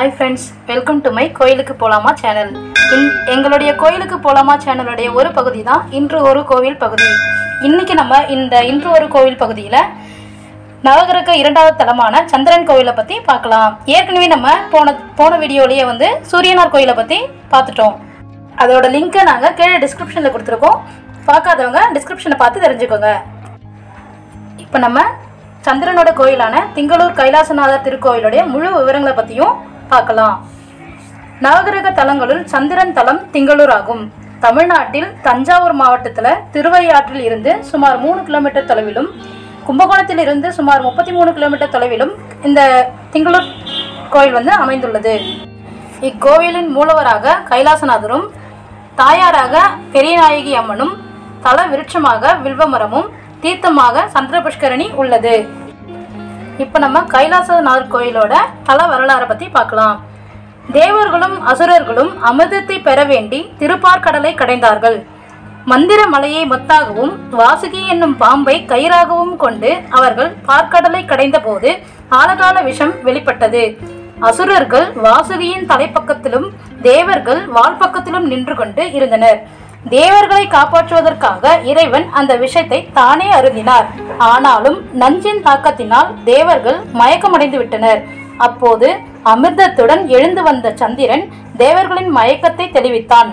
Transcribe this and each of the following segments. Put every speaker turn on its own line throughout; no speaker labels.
hi friends welcome to my கோயிலுக்கு போலாமா channel இன் எங்களுடைய கோயிலுக்கு போலாமா சேனலுடைய ஒரு பகுதி தான் இன்று ஒரு கோவில் பகுதி இன்னைக்கு நம்ம இந்த இன்று ஒரு கோவில் பகுதியில் நவகிரக இரண்டாவது தலமான சந்திரன் கோவிலை பற்றி பார்க்கலாம் ஏற்கனவே நம்ம போன போன வீடியோலேயே வந்து சூரியனார் கோயிலை பற்றி பார்த்துட்டோம் அதோட லிங்க்கை நாங்கள் கீழே டிஸ்கிரிப்ஷனில் கொடுத்துருக்கோம் பார்க்காதவங்க டிஸ்கிரிப்ஷனை பார்த்து தெரிஞ்சுக்கோங்க இப்போ நம்ம சந்திரனோட கோயிலான திங்களூர் கைலாசநாதர் திருக்கோயிலுடைய முழு விவரங்களை பற்றியும் பார்க்கலாம் நவகிரக தலங்களுள் சந்திரன் தலம் திங்களூர் ஆகும் தமிழ்நாட்டில் தஞ்சாவூர் மாவட்டத்தில் திருவையாற்றில் இருந்து சுமார் மூணு கிலோமீட்டர் தொலைவிலும் கும்பகோணத்தில் இருந்து சுமார் முப்பத்தி மூணு கிலோமீட்டர் தொலைவிலும் இந்த திங்களூர் கோயில் வந்து அமைந்துள்ளது இக்கோவிலின் மூலவராக கைலாசநாதரும் தாயாராக பெரியநாயகி அம்மனும் தல விருட்சமாக வில்வமரமும் தீர்த்தமாக சந்திர புஷ்கரணி உள்ளது இப்போ நம்ம கைலாசநாதர் கோயிலோட தல வரலாறை பற்றி பார்க்கலாம் தேவர்களும் அசுரர்களும் அமிர்தத்தை பெற வேண்டி திருப்பார்கடலை கடைந்தார்கள் மந்திர மலையை மொத்தாகவும் வாசுகி என்னும் பாம்பை கயிறாகவும் கொண்டு அவர்கள் பார்க்கடலை கடைந்தபோது ஆலகால விஷம் வெளிப்பட்டது அசுரர்கள் வாசுகியின் தலைப்பக்கத்திலும் தேவர்கள் வால்பக்கத்திலும் நின்று கொண்டு இருந்தனர் தேவர்களை காப்பாற்றுவதற்காக இறைவன் அந்த விஷத்தை தானே அருந்தினார் ஆனாலும் நஞ்சின் தாக்கத்தினால் தேவர்கள் மயக்கமடைந்து விட்டனர் அப்போது அமிர்தத்துடன் எழுந்து வந்த சந்திரன் தேவர்களின் மயக்கத்தை தெளிவித்தான்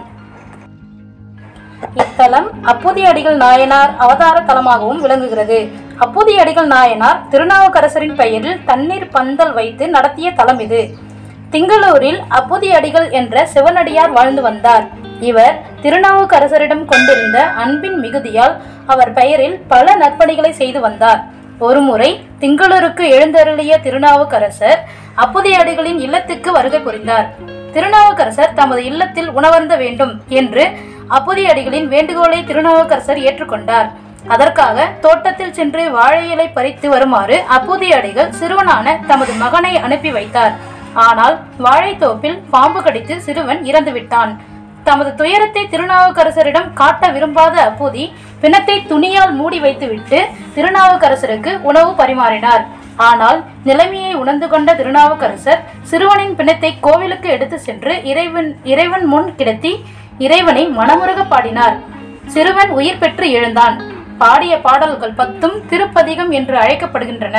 இத்தலம் அப்புதிய அடிகள் நாயனார் அவதார தலமாகவும் விளங்குகிறது அப்புதிய அடிகள் நாயனார் திருநாவுக்கரசரின் பெயரில் தண்ணீர் பந்தல் வைத்து நடத்திய தலம் இது திங்களூரில் அப்புதிய அடிகள் என்ற சிவனடியார் வாழ்ந்து வந்தார் இவர் திருநாவுக்கரசரிடம் கொண்டிருந்த அன்பின் மிகுதியால் அவர் பெயரில் பல நற்பணிகளை செய்து வந்தார் ஒருமுறை திங்களூருக்கு எழுந்தருளிய திருநாவுக்கரசர் அப்புதிய அடிகளின் இல்லத்துக்கு வருகை புரிந்தார் திருநாவுக்கரசர் தமது இல்லத்தில் உணவருந்த வேண்டும் என்று அப்புதிய அடிகளின் வேண்டுகோளை திருநாவுக்கரசர் ஏற்றுக்கொண்டார் அதற்காக தோட்டத்தில் சென்று வாழை இலை பறித்து வருமாறு அப்புதிய அடிகள் சிறுவனான தமது மகனை அனுப்பி வைத்தார் ஆனால் வாழைத்தோப்பில் பாம்பு கடித்து சிறுவன் இறந்துவிட்டான் தமது துயரத்தை திருநாவுக்கரசரிடம் காட்ட விரும்பாத அப்பூதி பிணத்தை துணியால் மூடி வைத்துவிட்டு திருநாவுக்கரசருக்கு உணவு பரிமாறினார் ஆனால் நிலைமையை உணர்ந்து கொண்ட திருநாவுக்கரசர் சிறுவனின் பிணத்தை கோவிலுக்கு எடுத்து சென்று இறைவன் இறைவன் முன் கிடத்தி இறைவனை மனமுருக பாடினார் சிறுவன் உயிர் பெற்று எழுந்தான் பாடிய பாடல்கள் பத்தும் திருப்பதிகம் என்று அழைக்கப்படுகின்றன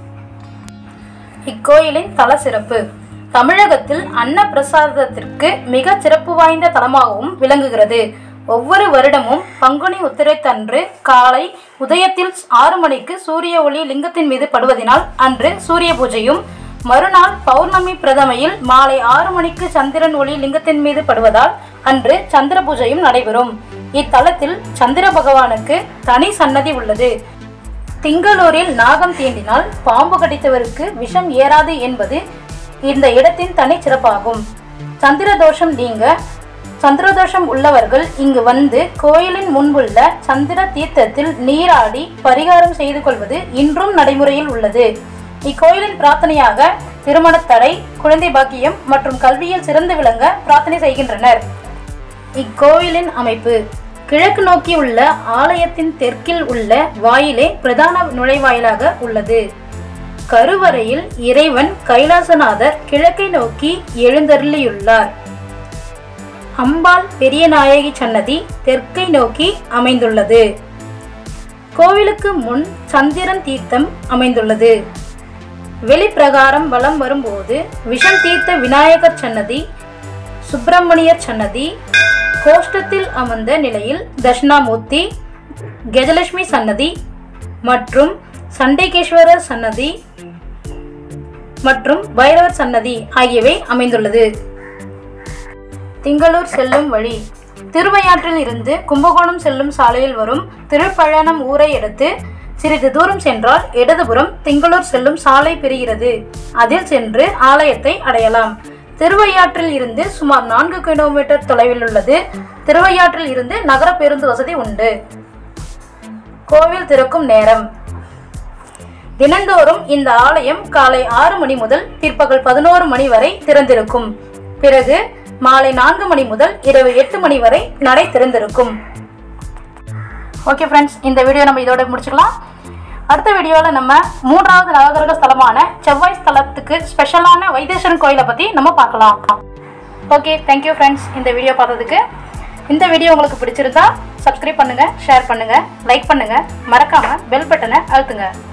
இக்கோயிலின் தல சிறப்பு தமிழகத்தில் அன்ன பிரசாதத்திற்கு மிக சிறப்பு வாய்ந்த தலமாகவும் விளங்குகிறது ஒவ்வொரு வருடமும் பங்குனி உத்திரைத்தன்று காலை உதயத்தில் ஆறு மணிக்கு சூரிய ஒளி லிங்கத்தின் மீது படுவதினால் அன்று சூரிய பூஜையும் மறுநாள் பௌர்ணமி பிரதமையில் மாலை ஆறு மணிக்கு சந்திரன் ஒளி லிங்கத்தின் மீது படுவதால் அன்று சந்திர பூஜையும் நடைபெறும் இத்தலத்தில் சந்திர பகவானுக்கு தனி சன்னதி உள்ளது திங்களூரில் நாகம் தீண்டினால் பாம்பு கடித்தவருக்கு விஷம் ஏறாது என்பது இந்த இடத்தின் தனி சிறப்பாகும் சந்திர தோஷம் நீங்க சந்திரதோஷம் உள்ளவர்கள் இங்கு வந்து கோயிலின் முன்புள்ள சந்திர தீர்த்தத்தில் நீராடி பரிகாரம் செய்து கொள்வது இன்றும் நடைமுறையில் உள்ளது இக்கோயிலின் பிரார்த்தனையாக திருமணத் தடை குழந்தை பாக்கியம் மற்றும் கல்வியில் சிறந்து விளங்க பிரார்த்தனை செய்கின்றனர் இக்கோவிலின் அமைப்பு கிழக்கு நோக்கி உள்ள ஆலயத்தின் தெற்கில் உள்ள வாயிலே பிரதான நுழைவாயிலாக உள்ளது கருவறையில் இறைவன் கைலாசநாதர் கிழக்கை நோக்கி எழுந்தருளியுள்ளார் அம்பாள் பெரிய நாயகி சன்னதி தெற்கை நோக்கி அமைந்துள்ளது கோவிலுக்கு முன் சந்திரன் தீர்த்தம் அமைந்துள்ளது வெளிப்பிரகாரம் வலம் வரும்போது விஷம் தீர்த்த விநாயகர் சன்னதி சுப்பிரமணியர் சன்னதி கோஷ்டத்தில் அமர்ந்த நிலையில் தட்சிணாமூர்த்தி கஜலட்சுமி சன்னதி மற்றும் சண்டேகேஸ்வரர் சன்னதி மற்றும் பைரவர் சன்னதி ஆகியவை அமைந்துள்ளது திங்களூர் செல்லும் வழி திருவையாற்றில் இருந்து கும்பகோணம் செல்லும் சாலையில் வரும் திருப்பழனம் ஊரை எடுத்து சிறிது தூரம் சென்றால் இடதுபுறம் திங்களூர் செல்லும் சாலை பிரிகிறது அதில் சென்று ஆலயத்தை அடையலாம் திருவையாற்றில் இருந்து சுமார் நான்கு கிலோமீட்டர் தொலைவில் உள்ளது திருவையாற்றில் இருந்து நகர பேருந்து வசதி உண்டு கோவில் திறக்கும் நேரம் தினந்தோறும் இந்த ஆலயம் காலை ஆறு மணி முதல் பிற்பகல் பதினோரு மணி வரை திறந்திருக்கும் பிறகு மாலை நான்கு மணி முதல் இரவு எட்டு மணி வரை நடை திறந்திருக்கும் ஓகே ஃப்ரெண்ட்ஸ் இந்த வீடியோ நம்ம இதோட முடிச்சுக்கலாம் அடுத்த வீடியோவில் நம்ம மூன்றாவது நவகிரக ஸ்தலமான செவ்வாய் ஸ்தலத்துக்கு ஸ்பெஷலான வைத்தீஸ்வரன் கோயிலை பற்றி நம்ம பார்க்கலாம் ஓகே தேங்க்யூ ஃப்ரெண்ட்ஸ் இந்த வீடியோ பார்த்ததுக்கு இந்த வீடியோ உங்களுக்கு பிடிச்சிருந்தா சப்ஸ்கிரைப் பண்ணுங்கள் ஷேர் பண்ணுங்கள் லைக் பண்ணுங்கள் மறக்காமல் பெல் பட்டனை அழுத்துங்க